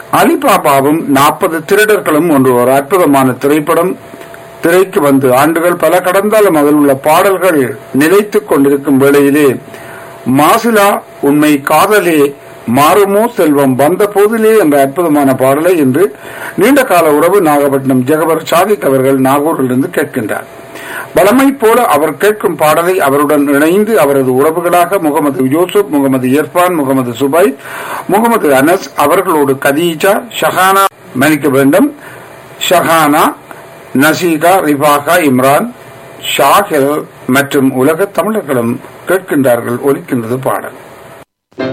அலிபாபாவும் நாற்பது திருடர்களும் ஒன்று ஒரு அற்புதமான திரைப்படம் திரைக்கு வந்து ஆண்டுகள் பல கடந்தாலும் அதில் உள்ள பாடல்கள் நிலைத்துக் கொண்டிருக்கும் வேளையிலே மாசிலா உண்மை காதலே மாறுமோ செல்வம் வந்த போதிலே என்ற அற்புதமான பாடலை இன்று நீண்ட கால உறவு நாகப்பட்டினம் ஜெகபர் சாதிக் அவர்கள் நாகூரிலிருந்து கேட்கின்றார் வளமை போல அவர் கேட்கும் பாடலை அவருடன் இணைந்து அவரது உறவுகளாக முகமது யூசுப் முகமது இர்பான் முகமது சுபை முகமது அனஸ் அவர்களோடு கதீஜா ஷஹானா மன்னிக்க வேண்டும் ஷஹானா நசீகா ரிபாகா இம்ரான் ஷாஹில் மற்றும் உலக தமிழர்களும் கேட்கின்றார்கள் ஒலிக்கின்றது பாடல்